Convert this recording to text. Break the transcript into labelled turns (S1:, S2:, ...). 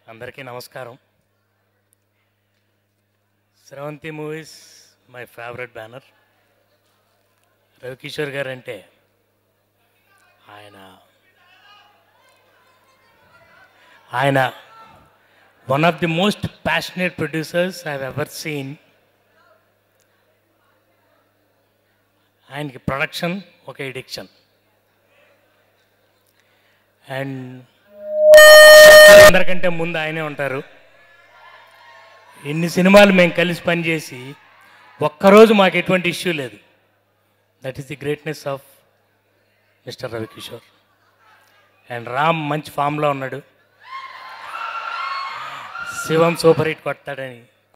S1: అందరికీ నమస్కారం Sravanthi movies my favourite banner Ravikishore గారు అంటే ఆయన ఆయన one of the most passionate producers I ever seen ఆయనకి ప్రొడక్షన్ ఒక ఎడిక్షన్ అండ్ అందరికంటే ముందు ఆయనే ఉంటారు ఇన్ని సినిమాలు మేము కలిసి పనిచేసి ఒక్కరోజు మాకు ఎటువంటి ఇష్యూ లేదు that is the greatness of mister Ravikishore and Ram మంచి ఫామ్లో ఉన్నాడు శివం సూపర్ హిట్ కొడతాడని